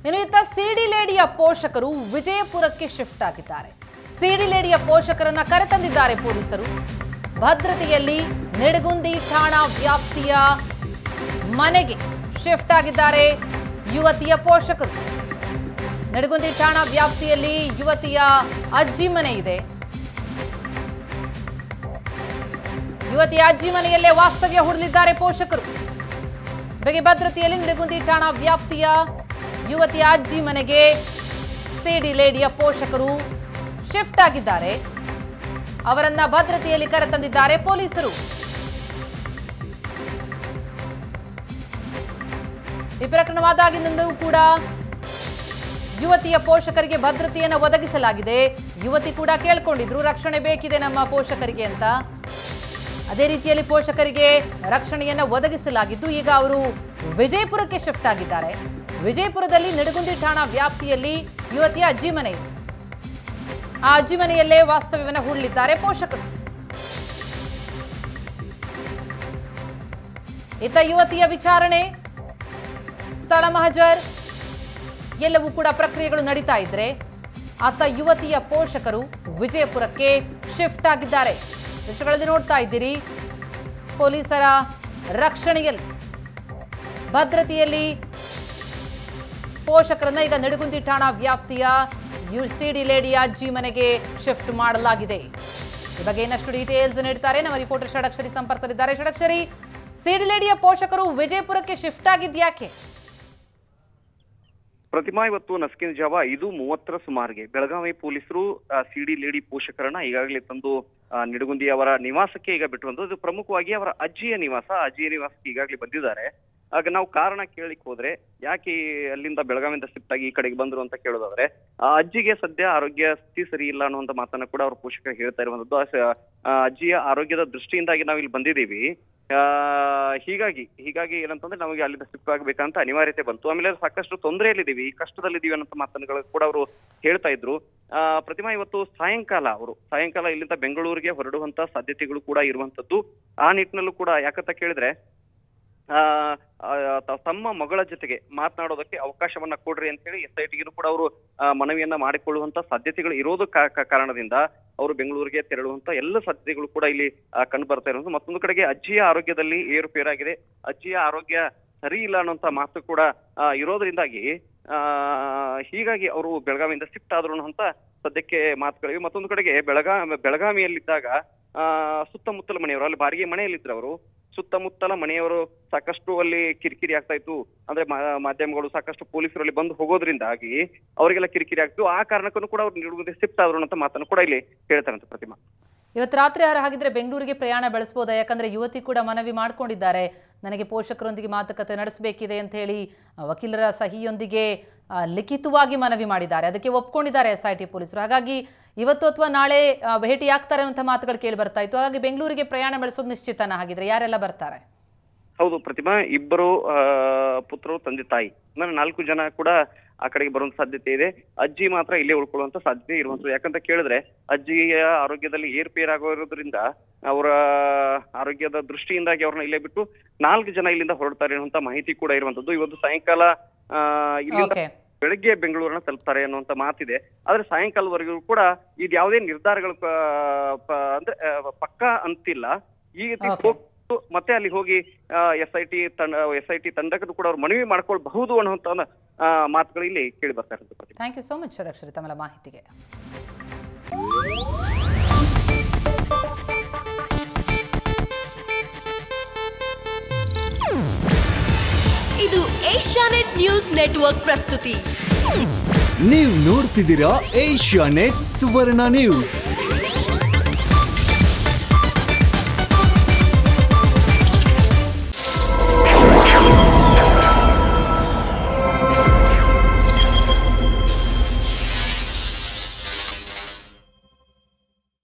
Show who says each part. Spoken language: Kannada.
Speaker 1: ಇನ್ನು ಇತ್ತ ಸಿಡಿ ಲೇಡಿಯ ಪೋಷಕರು ವಿಜಯಪುರಕ್ಕೆ ಶಿಫ್ಟ್ ಆಗಿದ್ದಾರೆ ಸಿಡಿ ಲೇಡಿಯ ಪೋಷಕರನ್ನ ಕರೆತಂದಿದ್ದಾರೆ ಪೊಲೀಸರು ಭದ್ರತೆಯಲ್ಲಿ ನಿಡಗುಂದಿ ಠಾಣಾ ವ್ಯಾಪ್ತಿಯ ಮನೆಗೆ ಶಿಫ್ಟ್ ಆಗಿದ್ದಾರೆ ಯುವತಿಯ ಪೋಷಕರು ನಡಗುಂದಿ ಠಾಣಾ ವ್ಯಾಪ್ತಿಯಲ್ಲಿ ಯುವತಿಯ ಅಜ್ಜಿ ಮನೆ ಇದೆ ಯುವತಿಯ ಅಜ್ಜಿ ಮನೆಯಲ್ಲೇ ವಾಸ್ತವ್ಯ ಹೂಡಲಿದ್ದಾರೆ ಪೋಷಕರು ಬೆಗೆ ಭದ್ರತೆಯಲ್ಲಿ ನಿಡಗುಂದಿ ಠಾಣಾ ವ್ಯಾಪ್ತಿಯ ಯುವತಿಯ ಅಜ್ಜಿ ಮನೆಗೆ ಸಿಡಿ ಲೇಡಿಯ ಪೋಷಕರು ಶಿಫ್ಟ್ ಆಗಿದ್ದಾರೆ ಅವರನ್ನ ಭದ್ರತೆಯಲ್ಲಿ ಕರೆತಂದಿದ್ದಾರೆ ಪೊಲೀಸರು ಈ ಪ್ರಕರಣವಾದಾಗಿನಿಂದಲೂ ಕೂಡ ಯುವತಿಯ ಪೋಷಕರಿಗೆ ಭದ್ರತೆಯನ್ನು ಒದಗಿಸಲಾಗಿದೆ ಯುವತಿ ಕೂಡ ಕೇಳ್ಕೊಂಡಿದ್ರು ರಕ್ಷಣೆ ಬೇಕಿದೆ ನಮ್ಮ ಪೋಷಕರಿಗೆ ಅಂತ ಅದೇ ರೀತಿಯಲ್ಲಿ ಪೋಷಕರಿಗೆ ರಕ್ಷಣೆಯನ್ನ ಒದಗಿಸಲಾಗಿದ್ದು ಈಗ ಅವರು ವಿಜಯಪುರಕ್ಕೆ ಶಿಫ್ಟ್ ಆಗಿದ್ದಾರೆ ವಿಜಯಪುರದಲ್ಲಿ ನಿಡಗುಂದಿ ಠಾಣಾ ವ್ಯಾಪ್ತಿಯಲ್ಲಿ ಯುವತಿಯ ಅಜ್ಜಿ ಮನೆ ಇದೆ ಆ ಅಜ್ಜಿ ಮನೆಯಲ್ಲೇ ವಾಸ್ತವ್ಯವನ್ನು ಹೂಡಲಿದ್ದಾರೆ ಪೋಷಕರು ಇತ್ತ ಯುವತಿಯ ವಿಚಾರಣೆ ಸ್ಥಳ ಮಹಜರ್ ಎಲ್ಲವೂ ಕೂಡ ಪ್ರಕ್ರಿಯೆಗಳು ನಡೀತಾ ಇದ್ರೆ ಆತ ಯುವತಿಯ ಪೋಷಕರು ವಿಜಯಪುರಕ್ಕೆ ಶಿಫ್ಟ್ ಆಗಿದ್ದಾರೆ ದೃಶ್ಯಗಳಲ್ಲಿ ನೋಡ್ತಾ ಇದ್ದೀರಿ ಪೊಲೀಸರ ರಕ್ಷಣೆಯಲ್ಲಿ ಭದ್ರತೆಯಲ್ಲಿ ಪೋಷಕರನ್ನ ಈಗ ನಡುಗುಂದಿ ಠಾಣಾ ವ್ಯಾಪ್ತಿಯ ಯು ಸಿಡಿ ಲೇಡಿಯ ಅಜ್ಜಿ ಮನೆಗೆ ಶಿಫ್ಟ್ ಮಾಡಲಾಗಿದೆ ಈ ಬಗ್ಗೆ ಇನ್ನಷ್ಟು ಡೀಟೇಲ್ಸ್ ನೀಡ್ತಾರೆ ನಮ್ಮ ರಿಪೋರ್ಟರ್ ಷಡಕ್ಷರಿ ಸಂಪರ್ಕದಲ್ಲಿದ್ದಾರೆ ಷಡಕ್ಷರಿ ಸಿಡಿ ಲೇಡಿಯ ಪೋಷಕರು ವಿಜಯಪುರಕ್ಕೆ ಶಿಫ್ಟ್ ಆಗಿದ್ಯಾಕೆ
Speaker 2: ಪ್ರತಿಮಾ ಇವತ್ತು ನಸ್ಕಿನ ಜಾವ ಐದು ಮೂವತ್ತರ ಸುಮಾರಿಗೆ ಬೆಳಗಾವಿ ಪೊಲೀಸರು ಸಿಡಿ ಲೇಡಿ ಪೋಷಕರನ್ನ ಈಗಾಗಲೇ ತಂದು ಆ, ನಿಡಗುಂದಿ ಅವರ ನಿವಾಸಕ್ಕೆ ಈಗ ಬಿಟ್ಟು ಇದು ಪ್ರಮುಖವಾಗಿ ಅವರ ಅಜ್ಜಿಯ ನಿವಾಸ ಅಜ್ಜಿಯ ನಿವಾಸಕ್ಕೆ ಈಗಾಗಲೇ ಬಂದಿದ್ದಾರೆ ಆಗ ನಾವು ಕಾರಣ ಕೇಳಿಕ್ ಹೋದ್ರೆ ಯಾಕೆ ಈ ಅಲ್ಲಿಂದ ಬೆಳಗಾವಿಯಿಂದ ಶಿಫ್ಟ್ ಆಗಿ ಈ ಕಡೆಗೆ ಬಂದ್ರು ಅಂತ ಕೇಳೋದಾದ್ರೆ ಆ ಅಜ್ಜಿಗೆ ಸದ್ಯ ಆರೋಗ್ಯ ಸ್ಥಿತಿ ಸರಿ ಇಲ್ಲ ಅನ್ನುವಂತ ಮಾತನ್ನ ಕೂಡ ಅವ್ರ ಪೋಷಕರು ಹೇಳ್ತಾ ಇರುವಂತದ್ದು ಆ ಸ- ಆ ಅಜ್ಜಿಯ ಆರೋಗ್ಯದ ದೃಷ್ಟಿಯಿಂದಾಗಿ ನಾವು ಇಲ್ಲಿ ಬಂದಿದ್ದೀವಿ ಆ, ಹೀಗಾಗಿ ಹೀಗಾಗಿ ಏನಂತಂದ್ರೆ ನಮಗೆ ಅಲ್ಲಿಂದ ಶಿಫ್ಟ್ ಆಗ್ಬೇಕಂತ ಅನಿವಾರ್ಯತೆ ಬಂತು ಆಮೇಲೆ ಸಾಕಷ್ಟು ತೊಂದರೆಯಲ್ಲಿದ್ದೀವಿ ಕಷ್ಟದಲ್ಲಿದ್ದೀವಿ ಅನ್ನೋ ಮಾತನ್ನು ಕೂಡ ಅವರು ಹೇಳ್ತಾ ಇದ್ರು ಆ, ಪ್ರತಿಮಾ ಇವತ್ತು ಸಾಯಂಕಾಲ ಅವರು ಸಾಯಂಕಾಲ ಇಲ್ಲಿಂದ ಬೆಂಗಳೂರಿಗೆ ಹೊರಡುವಂತ ಸಾಧ್ಯತೆಗಳು ಕೂಡ ಇರುವಂತದ್ದು ಆ ನಿಟ್ಟಿನಲ್ಲೂ ಕೂಡ ಯಾಕಂತ ಕೇಳಿದ್ರೆ ಆ, ಆ, ತ- ತಮ್ಮ ಮಗಳ ಜೊತೆಗೆ ಮಾತನಾಡೋದಕ್ಕೆ ಅವಕಾಶವನ್ನ ಕೊಡ್ರಿ ಅಂತ ಹೇಳಿ ಎಸ್ ಐ ಟಿಗೂ ಕೂಡ ಅವರು ಮನವಿಯನ್ನ ಮಾಡಿಕೊಳ್ಳುವಂತ ಸಾಧ್ಯತೆಗಳು ಇರೋದು ಕಾ- ಕಾ- ಕಾರಣದಿಂದ ಅವರು ಬೆಂಗಳೂರಿಗೆ ತೆರಳುವಂತ ಎಲ್ಲ ಸಾಧ್ಯತೆಗಳು ಕೂಡ ಇಲ್ಲಿ ಆ, ಕಂಡು ಬರ್ತಾ ಇರೋದು ಮತ್ತೊಂದು ಕಡೆಗೆ ಅಜ್ಜಿಯ ಆರೋಗ್ಯದಲ್ಲಿ ಏರುಪೇರಾಗಿದೆ ಅಜ್ಜಿಯ ಆರೋಗ್ಯ ಸರಿ ಇಲ್ಲ ಅನ್ನುವಂತ ಮಾತು ಕೂಡ ಆ, ಇರೋದ್ರಿಂದಾಗಿ ಆ ಹೀಗಾಗಿ ಅವರು ಬೆಳಗಾವಿಯಿಂದ ಶಿಫ್ಟ್ ಆದ್ರು ಅಂತ ಸದ್ಯಕ್ಕೆ ಮಾತುಗಳಿವೆ ಮತ್ತೊಂದು ಕಡೆಗೆ ಬೆಳಗಾ ಬೆಳಗಾವಿಯಲ್ಲಿದ್ದಾಗ ಆ ಸುತ್ತಮುತ್ತಲ ಮನೆಯವರು ಅಲ್ಲಿ ಬಾಡಿಗೆ ಮನೆಯಲ್ಲಿದ್ರು ಅವರು ಸುತ್ತಮುತ್ತಲ ಮನೆಯವರು ಸಾಕಷ್ಟು ಅಲ್ಲಿ ಕಿರಿಕಿರಿ ಆಗ್ತಾ ಇತ್ತು ಅಂದ್ರೆ ಮಾ- ಮಾಧ್ಯಮಗಳು ಸಾಕಷ್ಟು ಪೊಲೀಸರು ಅಲ್ಲಿ ಬಂದು ಹೋಗೋದ್ರಿಂದಾಗಿ ಅವರಿಗೆಲ್ಲ ಕಿರಿಕಿರಿ ಆಗ್ತು ಆ ಕಾರಣಕ್ಕೂ ಕೂಡ ಅವ್ರು ನಿಡುಗುಂದಿ ಶಿಫ್ಟ್ ಆದ್ರು ಅಂತ ಮಾತನ್ನು ಕೂಡ ಇಲ್ಲಿ ಹೇಳ್ತಾರಂತೆ ಪ್ರತಿಮಾ
Speaker 1: ಇವತ್ತು ರಾತ್ರಿ ಯಾರು ಹಾಗಿದ್ರೆ ಬೆಂಗಳೂರಿಗೆ ಪ್ರಯಾಣ ಬೆಳೆಸ್ಬೋದಾ ಯಾಕಂದ್ರೆ ಯುವತಿ ಕೂಡ ಮನವಿ ಮಾಡ್ಕೊಂಡಿದ್ದಾರೆ ನನಗೆ ಪೋಷಕರೊಂದಿಗೆ ಮಾತುಕತೆ ನಡೆಸಬೇಕಿದೆ ಅಂತ ಹೇಳಿ ಆ, ವಕೀಲರ ಸಹಿಯೊಂದಿಗೆ ಆ, ಲಿಖಿತವಾಗಿ ಮನವಿ ಮಾಡಿದ್ದಾರೆ ಅದಕ್ಕೆ ಒಪ್ಕೊಂಡಿದ್ದಾರೆ ಎಸ್ ಐ ಟಿ ಪೊಲೀಸರು ಹಾಗಾಗಿ ಇವತ್ತು ಅಥವಾ ನಾಳೆ ಆ, ಭೇಟಿ ಆಗ್ತಾರೆ ಅಂತ ಮಾತುಗಳು ಕೇಳಿ ಬರ್ತಾ ಇತ್ತು ಹಾಗಾಗಿ ಬೆಂಗಳೂರಿಗೆ ಪ್ರಯಾಣ ಬೆಳೆಸೋದು ನಿಶ್ಚಿತನ ಹಾಗಿದ್ರೆ ಯಾರೆಲ್ಲ ಬರ್ತಾರೆ
Speaker 2: ಹೌದು ಪ್ರತಿಮಾ ಇಬ್ಬರು ಆ, ಪುತ್ರರು ತಂದೆ ತಾಯಿ ಅಂದ್ರೆ ನಾಲ್ಕು ಜನ ಕೂಡ ಆ ಕಡೆಗೆ ಬರುವಂತ ಸಾಧ್ಯತೆ ಇದೆ ಅಜ್ಜಿ ಮಾತ್ರ ಇಲ್ಲೇ ಉಳ್ಕೊಳ್ಳುವಂತ ಸಾಧ್ಯತೆ ಇರುವಂತದ್ದು ಯಾಕಂತ ಕೇಳಿದ್ರೆ ಅಜ್ಜಿಯ ಆರೋಗ್ಯದಲ್ಲಿ ಏರ್ಪೇರಾಗಿರೋದ್ರಿಂದ ಅವರ ಆರೋಗ್ಯದ ದೃಷ್ಟಿಯಿಂದಾಗಿ ಅವ್ರನ್ನ ಇಲ್ಲೇ ಬಿಟ್ಟು ನಾಲ್ಕು ಜನ ಇಲ್ಲಿಂದ ಹೊರಡ್ತಾರೆ ಅನ್ನುವಂತ ಮಾಹಿತಿ ಕೂಡ ಇರುವಂತದ್ದು ಇವತ್ತು ಸಾಯಂಕಾಲ ಆ, ಇಲ್ಲಿಂದ
Speaker 1: ಓಕೆ
Speaker 2: ಬೆಳಗ್ಗೆ ಬೆಂಗಳೂರನ್ನ ತಲುಪ್ತಾರೆ ಅನ್ನುವಂತ ಮಾತಿದೆ ಆದ್ರೆ ಸಾಯಂಕಾಲವರೆಗೂ ಕೂಡ ಇದು ಯಾವುದೇ ನಿರ್ಧಾರಗಳು ಪ- ಪ- ಅಂದ್ರೆ ಆ, ಪಕ್ಕಾ ಅಂತಿಲ್ಲ ಈ ರೀತಿ
Speaker 1: Okay.
Speaker 2: ಹೋಗ್ತು ಮತ್ತೆ ಅಲ್ಲಿ ಹೋಗಿ ಎಸ್ ಐ ಟಿ ತಂಡ ಎಸ್ ಐ ಟಿ ತಂಡಕ್ಕೂ ಕೂಡ ಅವ್ರು ಮನವಿ ಮಾಡ್ಕೊಳ್ಬಹುದು ಅನ್ನುವಂತ ಆ, ಮಾತುಗಳು ಇಲ್ಲಿ ಕೇಳಿ ಬರ್ತಾ ಇರುತ್ತೆ Pratibha.
Speaker 1: Thank you so much Shadakshari ತಮ್ಮ ಮಾಹಿತಿಗೆ
Speaker 3: ಇದು ಏಷ್ಯಾನೆಟ್ ನ್ಯೂಸ್ ನೆಟ್ವರ್ಕ್ ಪ್ರಸ್ತುತಿ
Speaker 4: ನೀವು ನೋಡ್ತಿದ್ದೀರಾ ಏಷ್ಯಾ ನೆಟ್ ಸುವರ್ಣ ನ್ಯೂಸ್